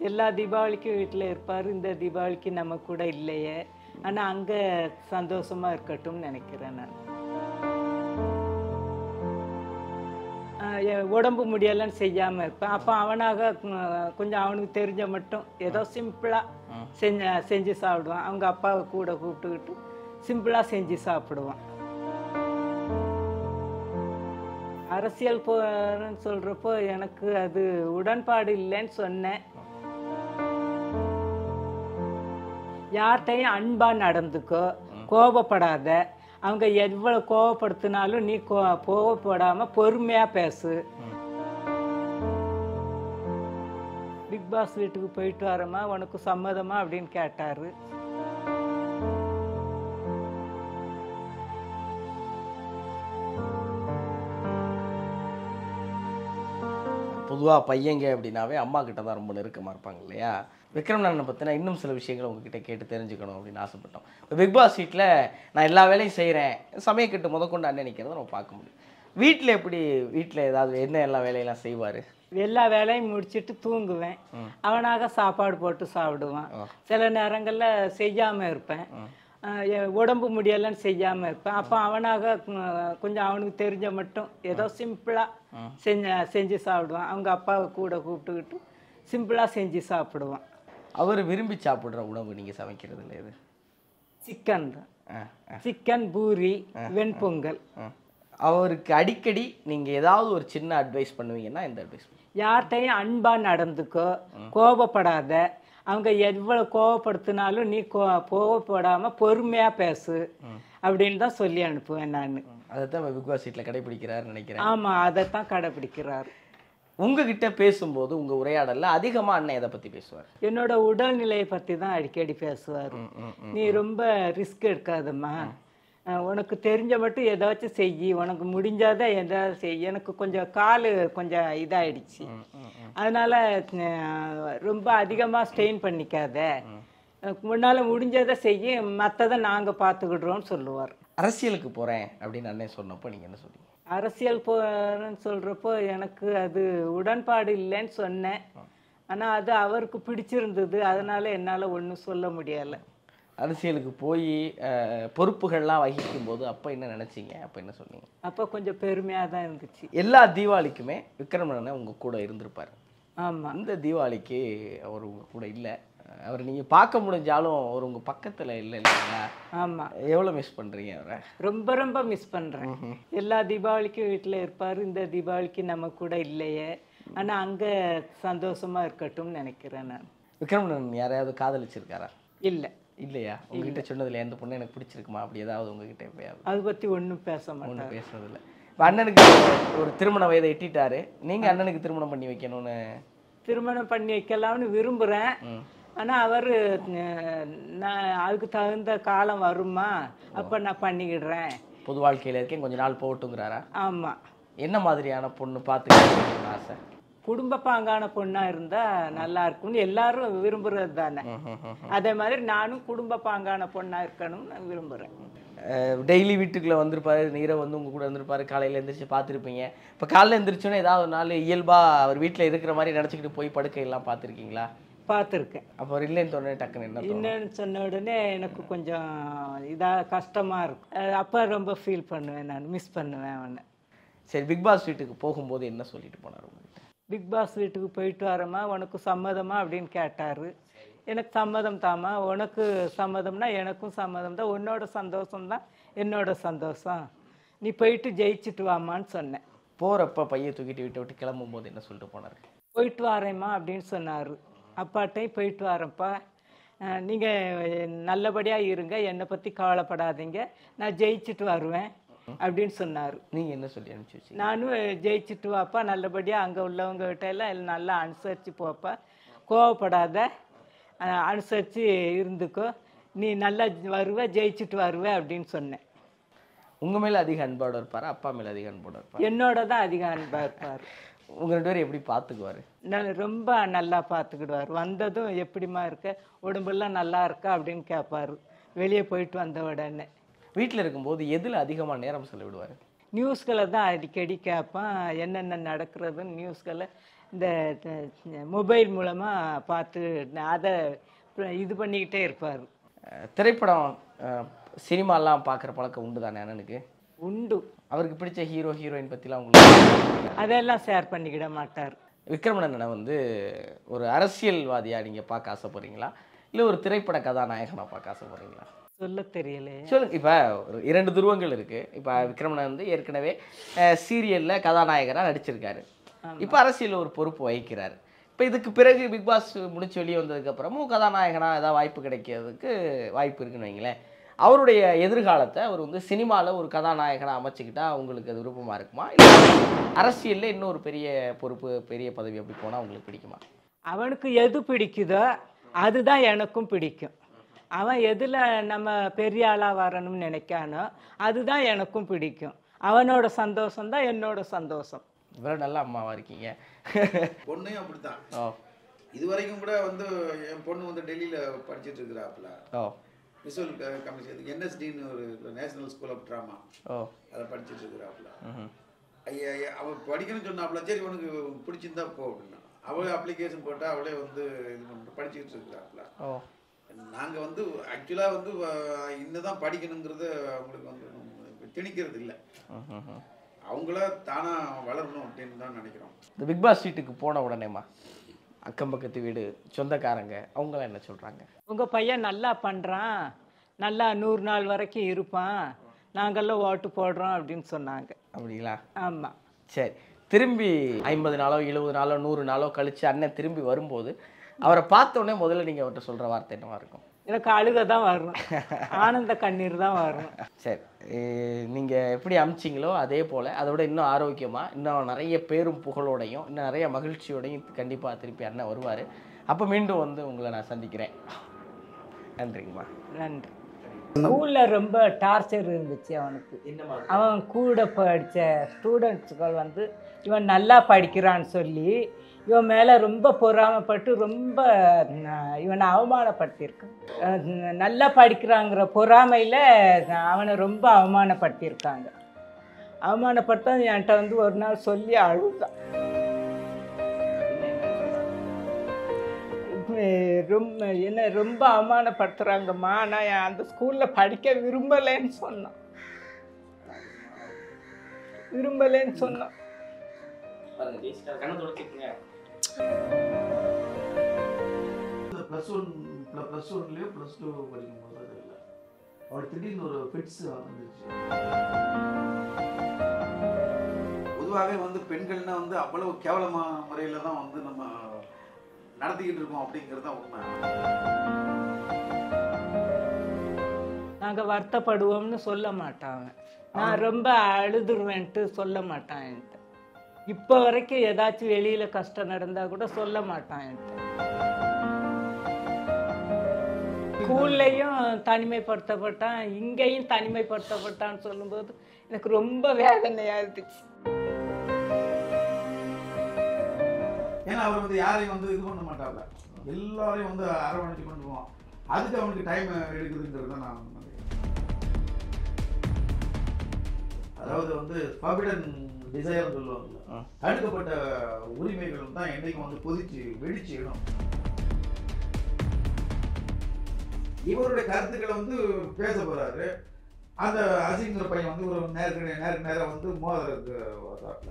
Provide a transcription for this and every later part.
எல்லா தீபாவளிக்கும் வீட்டில் இருப்பார் இந்த தீபாவளிக்கு நம்ம கூட இல்லையே ஆனால் அங்கே சந்தோஷமா இருக்கட்டும்னு நினைக்கிறேன் நான் ஆஹ் எ- உடம்பு முடியலைன்னு செய்யாமல் இருப்பேன் அப்போ அவனாக ம், கொஞ்சம் அவனுக்கு தெரிஞ்ச மட்டும் ஏதோ சிம்பிளாக செஞ்ச செஞ்சு சாப்பிடுவான் அவங்க அப்பாவை கூட கூப்பிட்டுக்கிட்டு சிம்பிளாக செஞ்சு சாப்பிடுவான் அரசியல் போறேன்னு சொல்கிறப்போ எனக்கு அது உடன்பாடு இல்லைன்னு சொன்னேன் யார்கிட்டையும் அன்பா நடந்துக்கோ கோபப்படாத அவங்க எவ்வளவு கோபப்படுத்தினாலும் நீ கோ கோபப்படாம பொறுமையா பேசு பிக் பாஸ் வீட்டுக்கு போயிட்டு வரமா உனக்கு சம்மதமா அப்படின்னு கேட்டாரு பொதுவாக பையங்க அப்படின்னாவே அம்மா கிட்ட தான் ரொம்ப நெருக்கமாக இருப்பாங்க இல்லையா விக்ரம் நந்தனை பற்றின இன்னும் சில விஷயங்களை உங்ககிட்ட கேட்டு தெரிஞ்சுக்கணும் அப்படின்னு ஆசைப்பட்டோம் இப்போ பிக் பாஸ் வீட்டில் நான் எல்லா வேலையும் செய்கிறேன் சமயக்கட்டு முதற்கொண்டு அண்ணன் நிற்கிறத நம்ம பார்க்க முடியும் வீட்டில் எப்படி வீட்டில் ஏதாவது என்ன எல்லா வேலையெல்லாம் செய்வார் எல்லா வேலையும் முடிச்சிட்டு தூங்குவேன் அவனாக சாப்பாடு போட்டு சாப்பிடுவான் சில நேரங்கள்ல செய்யாம இருப்பேன் ஆஹ் எ- உடம்பு முடியலைன்னு செய்யாம இருப்பேன் அப்போ அவனாக ம், கொஞ்சம் அவனுக்கு தெரிஞ்ச மட்டும் ஏதோ சிம்பிளா செஞ்ச செஞ்சு சாப்பிடுவான் அவங்க அப்பாவை கூட கூப்பிட்டுக்கிட்டு சிம்பிளா செஞ்சு சாப்பிடுவான் அவர் விரும்பி சாப்பிட்ற உணவு நீங்கள் சமைக்கிறது இல்லை இது சிக்கன் தான் ஆ சிக்கன் பூரி வெண்பொங்கல் ஆ. அவருக்கு அடிக்கடி நீங்கள் ஏதாவது ஒரு சின்ன அட்வைஸ் பண்ணுவீங்கன்னா எந்த அட்வைஸ் யார்கிட்டையும் அன்பா நடந்துக்கோ கோபப்படாத அவங்க எவ்வளவு கோபப்படுத்தினாலும் நீ கோ கோபப்படாம பொறுமையா பேசு அப்படின்னு தான் சொல்லி அனுப்புவேன் நான் அதை தான் பிக் பாஸ் வீட்டில் கடைபிடிக்கிறாருன்னு நினைக்கிறேன் ஆமா அதைத்தான் கடைபிடிக்கிறார் உங்ககிட்ட பேசும்போது உங்கள் உரையாடலில் அதிகமாக அண்ணன் எதை பற்றி பேசுவார் என்னோட உடல்நிலையை பத்தி தான் அடிக்கடி பேசுவார் நீ ரொம்ப ரிஸ்க் எடுக்காதம்மா அஹ் உனக்கு தெரிஞ்ச மட்டும் ஏதாச்சும் செய் உனக்கு முடிஞ்சாதான் ஏதாவது செய் எனக்கு கொஞ்சம் கால் கொஞ்சம் இதாயிடுச்சு அதனால அஹ், ரொம்ப அதிகமா ஸ்ட்ரெயின் பண்ணிக்காத அஹ், முன்னால முடிஞ்சதை செய்ய மற்றதை நாங்க பார்த்துக்கிடுறோம்னு சொல்லுவார் அரசியலுக்கு போகிறேன் அப்படின்னு அண்ணன் சொன்னப்போ நீங்கள் என்ன சொல்றீங்க அரசியல் போறேன்னு சொல்றப்போ எனக்கு அது உடன்பாடு இல்லைன்னு சொன்னேன் ஆனா அது அவருக்கு பிடிச்சிருந்தது அதனால என்னால ஒண்ணும் சொல்ல முடியல அரசியலுக்கு போய் பொறுப்புகள்லாம் வகிக்கும் போது அப்போ என்ன நினைச்சீங்க அப்போ என்ன சொன்னீங்க அப்போ கொஞ்சம் பெருமையா தான் இருந்துச்சு எல்லா தீபாவளிக்குமே விக்ரம் அண்ணன் உங்கள் கூட இருந்திருப்பார் ஆமா அந்த தீபாவளிக்கு அவர் உங்கள் கூட இல்லை அவர் நீங்கள் பார்க்க முடிஞ்சாலும் அவர் உங்கள் பக்கத்தில் இல்லை இல்லைங்களா ஆமா எவ்வளோ மிஸ் பண்ணுறீங்க அவரை ரொம்ப ரொம்ப மிஸ் பண்றேன் எல்லா தீபாவளிக்கும் வீட்டுல இருப்பாரு இந்த தீபாவளிக்கு நம்ம கூட இல்லையே ஆனா அங்க சந்தோஷமா இருக்கட்டும்னு நினைக்கிறேன் நான் விக்ரம் அண்ணன் யாரையாவது காதலிச்சிருக்காரா இல்ல இல்லையா உங்ககிட்ட சொன்னதுல எந்த பொண்ணு எனக்கு பிடிச்சிருக்குமா அப்படி ஏதாவது உங்ககிட்ட எப்பயாவது அதை பத்தி ஒண்ணும் பேச மாட்டேன் ஒன்றும் பேசுறதில்ல இப்போ அண்ணனுக்கு ஒரு திருமண வயதை எட்டிட்டாரு நீங்கள் அண்ணனுக்கு திருமணம் பண்ணி வைக்கணும்னு திருமணம் பண்ணி வைக்கலாம்னு விரும்புறேன் ஆனா அவரு அஹ், நான் அதுக்கு தகுந்த காலம் வருமா அப்ப நான் பண்ணிக்கிடுறேன் பொது வாழ்க்கையில் இருக்கேன் கொஞ்ச நாள் போகட்டுங்கிறாரா ஆமா என்ன மாதிரியான பொண்ணு பார்த்துக்கணும்னு ஆசை குடும்ப பாங்கான பொண்ணா இருந்தா நல்லா இருக்கும்னு எல்லாரும் விரும்புறது தானே அதே மாதிரி நானும் குடும்ப பாங்கான பொண்ணா இருக்கணும்னு நான் விரும்புறேன் டெய்லி வீட்டுக்குள்ளே வந்திருப்பாரு நீரை வந்து உங்கள் கூட வந்திருப்பாரு காலையில் எந்திரிச்சு பார்த்துருப்பீங்க இப்போ காலைல எந்திரிச்சோன்னே ஏதாவது ஒரு நாள் இயல்பாக அவர் வீட்டில் இருக்கிற மாதிரி நினச்சிக்கிட்டு போய் படுக்கையெல்லாம் பார்த்துருக்கீங்களா பார்த்துருக்கேன் அப்போ அவர் இல்லைன்னு தோணுனே டக்குன்னு என்ன தோணும்? என்னன்னு சொன்ன உடனே எனக்கு கொஞ்சம் இதா கஷ்டமா இருக்கும் அஹ் அப்ப ரொம்ப ஃபீல் பண்ணுவேன் நான் மிஸ் பண்ணுவேன் அவனை சரி பிக் பாஸ் வீட்டுக்கு போகும்போது என்ன சொல்லிட்டு போனார் உங்ககிட்ட பிக் பாஸ் வீட்டுக்கு போயிட்டு வரமா உனக்கு சம்மதமா அப்படின்னு கேட்டாரு எனக்கு சம்மதம் தாமா உனக்கு சம்மதம்னா எனக்கும் சம்மதம் தான் உன்னோட சந்தோஷம் தான் என்னோட சந்தோஷம் நீ போயிட்டு ஜெயிச்சுட்டு வாமான்னு சொன்னேன் போகிறப்ப பையை தூக்கிட்டு வீட்டை விட்டு கிளம்பும் போது என்ன சொல்லிட்டு போனார் போயிட்டு வரேம்மா அப்படின்னு சொன்னார் அப்பாட்டையும் போயிட்டு வரேன்ப்பா அஹ் நீங்க நல்லபடியா இருங்க என்னை பத்தி கவலைப்படாதீங்க நான் ஜெயிச்சுட்டு வருவேன் அப்படின்னு சொன்னார் நீங்கள் என்ன சொல்லி அனுப்பிச்சி வச்சீங்க நானும் ஜெயிச்சுட்டு வாப்பா நல்லபடியா அங்க உள்ளவங்க கிட்ட எல்லாம் நல்லா அனுசரிச்சு போப்பா கோவப்படாத அஹ் அனுசரிச்சு இருந்துக்கோ நீ நல்லா வருவ ஜெயிச்சுட்டு வருவ அப்படின்னு சொன்னேன் உங்கள் மேலே அதிக அன்போடு இருப்பாரா அப்பா மேலே அதிக அன்போடு இருப்பார் என்னோட தான் அதிக அன்பா இருப்பார் உங்கள் ரெண்டு பேரும் எப்படி பார்த்துக்குவாரு நல்ல- ரொம்ப நல்லா பார்த்துக்கிடுவார் வந்ததும் எப்படிம்மா இருக்க உடம்பெல்லாம் நல்லா இருக்கா அப்படின்னு கேட்பாரு வெளியே போயிட்டு வந்த உடனே வீட்டில் இருக்கும்போது எதில் அதிகமாக நேரம் செலவிடுவார் நியூஸ்களை தான் அடிக்கடி கேட்பேன் என்னென்ன நடக்கிறதுன்னு நியூஸ்களை இந்த மொபைல் மூலமாக பார்த்து அதை இது பண்ணிக்கிட்டே இருப்பார் அஹ் திரைப்படம் அஹ் சினிமாலாம் பார்க்குற பழக்கம் உண்டு தானே அண்ணனுக்கு உண்டு அவருக்கு பிடிச்ச ஹீரோ ஹீரோயின் பற்றிலாம் உங்களுக்கு அதெல்லாம் ஷேர் பண்ணிக்கிட மாட்டார் விக்ரமணனை வந்து ஒரு அரசியல்வாதியாக நீங்கள் பார்க்க ஆசைப்படுறீங்களா இல்லை ஒரு திரைப்பட கதாநாயகனாக பார்க்க ஆசைப்படுறீங்களா சொல்ல தெரியலையே சொல்லுங்க இப்போ ஒரு இரண்டு துருவங்கள் இருக்குது இப்போ விக்ரமணன் வந்து ஏற்கனவே சீரியலில் கதாநாயகராக நடிச்சிருக்காரு இப்போ அரசியலில் ஒரு பொறுப்பு வகிக்கிறார் இப்போ இதுக்கு பிறகு பிக் பாஸ் முடிச்சு வெளியே வந்ததுக்கப்புறமும் கதாநாயகனாக ஏதாவது வாய்ப்பு கிடைக்கிறதுக்கு வாய்ப்பு இருக்குன்னு வைங்களேன் அவருடைய எதிர்காலத்தை அவர் வந்து சினிமாவில் ஒரு கதாநாயகனாக அமைச்சுக்கிட்டா உங்களுக்கு அது விருப்பமாக இருக்குமா இல்லை அரசியலில் இன்னொரு பெரிய பொறுப்பு பெரிய பதவி அப்படி போனால் உங்களுக்கு பிடிக்குமா அவனுக்கு எது பிடிக்குதோ அதுதான் எனக்கும் பிடிக்கும் அவன் எதில் நம்ம பெரிய ஆளாக வரணும்னு நினைக்கானோ அதுதான் எனக்கும் பிடிக்கும் அவனோட சந்தோஷம் தான் என்னோட சந்தோஷம் இவ்வளோ நல்ல அம்மாவாக இருக்கீங்க பொண்ணையும் அப்படித்தான் ஓ இது வரைக்கும் கூட வந்து என் பொண்ணு வந்து டெல்லியில படிச்சிட்டு இருக்கிறாப்புல ஓ விசுவல் கமிஷன் என்எஸ்டின்னு ஒரு நேஷனல் ஸ்கூல் ஆஃப் ட்ராமா ஓ அதை படிச்சிட்டு இருக்கிறாப்புல ம் ஐயா ஐயா, அவ படிக்கணும்னு சொன்னாப்புல சரி உனக்கு பிடிச்சிருந்தா போ அப்படின்னா அவளே அப்ளிகேஷன் போட்டா அவளே வந்து இது பண்ணிட்டு படிச்சுட்டு இருக்கிறாப்புல ஓ நாங்கள் வந்து ஆக்சுவலாக வந்து அஹ், இன்னதான் படிக்கணுங்கிறது அவங்களுக்கு வந்து திணிக்கிறது இல்லை ம் ம் ம் அவங்களா தானாக வளரணும் அப்படின்னு தான் நினைக்கிறோம் இந்த பிக் பாஸ் வீட்டுக்கு போன உடனேம்மா அக்கம் பக்கத்து வீடு சொந்தக்காரங்க அவங்களாம் என்ன சொல்கிறாங்க உங்கள் பையன் நல்லா பண்ணுறான் நல்லா நூறு நாள் வரைக்கும் இருப்பான் நாங்கள்லாம் ஓட்டு போடுறோம் அப்படின்னு சொன்னாங்க அப்படிங்களா ஆமாம் சரி திரும்பி ஐம்பது நாளோ எழுபது நாளோ நூறு நாளோ கழித்து அண்ணன் திரும்பி வரும்போது அவரை பார்த்த உடனே முதல்ல நீங்கள் அவர்கிட்ட சொல்கிற வார்த்தை என்னவா இருக்கும் எனக்கு அழுக தான் வரும் ஆனந்த கண்ணீர் தான் வரும் சரி நீங்கள் எப்படி அமிச்சிங்களோ அதே போல் அதை விட இன்னும் ஆரோக்கியமாக இன்னும் நிறைய பேரும் புகழோடையும் இன்னும் நிறைய மகிழ்ச்சியோடையும் கண்டிப்பாக திருப்பி அண்ணன் வருவார் அப்போ மீண்டும் வந்து உங்களை நான் சந்திக்கிறேன் நன்றிங்கம்மா நன்றி ஸ்கூலில் ரொம்ப டார்ச்சர் இருந்துச்சு அவனுக்கு அவன் கூட படித்த ஸ்டூடெண்ட்ஸுகள் வந்து இவன் நல்லா படிக்கிறான்னு சொல்லி இவன் மேலே ரொம்ப பொறாமைப்பட்டு ரொம்ப ந- இவனை அவமானப்படுத்தியிருக்கான் அஹ் நல்லா படிக்கிறாங்கிற பொறாமையில் அவனை ரொம்ப அவமானப்படுத்தியிருக்காங்க அவமானப்படுத்த என்கிட்ட வந்து ஒரு நாள் சொல்லி அழுதான் உம், ரொம்ப என்ன ரொம்ப அவமானப்படுத்துகிறாங்கம்மா நான் அந்த ஸ்கூலில் படிக்க விரும்பலைன்னு சொன்னான் விரும்பலைன்னு சொன்னான் ப்ளஸ் ஒன் ப்ளஸ் ஒன்லேயோ ப்ளஸ் டூ படிக்கும் போது அது இல்லை அவளுக்கு திடீர்னு ஒரு ஃபிட்ஸ் வந்துச்சு பொதுவாகவே வந்து பெண்கள்னா வந்து அவ்வளவு கேவலமான முறையில் தான் வந்து நம்ம நடத்திக்கிட்டு இருக்கோம் அப்படிங்கிறது தான் உண்மை நாங்கள் வருத்தப்படுவோம்னு சொல்ல மாட்டான் அவன். நான் ரொம்ப அழுதுருவேன்ட்டு சொல்ல மாட்டான் என்கிட்ட இப்போ வரைக்கும் ஏதாச்சும் வெளியில் கஷ்டம் நடந்தால் கூட சொல்ல மாட்டான் என்கிட்ட ஸ்கூல்லையும் தனிமைப்படுத்தப்பட்டான் இங்கேயும் தனிமைப்படுத்தப்பட்டான்னு சொல்லும்போது எனக்கு ரொம்ப வேதனையாக இருந்துச்சு ஏன்னா அவர் வந்து யாரையும் வந்து இது பண்ண மாட்டாப்ல எல்லாரையும் வந்து அரவணைச்சு கொண்டு போவான் அதுக்கு அவனுக்கு டைம் எடுக்குதுங்கிறது தான் நான் நினைக்கிறேன் அதாவது வந்து ஃபபிடன் டிசைர் சொல்லுவாங்கல்ல ஆ. தடுக்கப்பட்ட உரிமைகள் தான் என்னைக்கும் வந்து கொதிச்சு வெடிச்சு இடும் இவருடைய கருத்துக்களை வந்து பேச போறாரு அந்த அசிங்கிற பையன் வந்து ஒரு நேருக்கு நே- நேருக்கு நேரம் வந்து மோதலுக்கு வர்றாப்புல.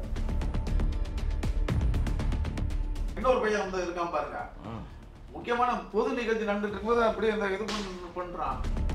இன்னொரு பையன் வந்து இருக்கான் பாருங்க ம் முக்கியமான பொது நிகழ்ச்சி நடந்துட்டு இருக்கும்போது அப்படியே அந்த இது பண்ண- பண்றான்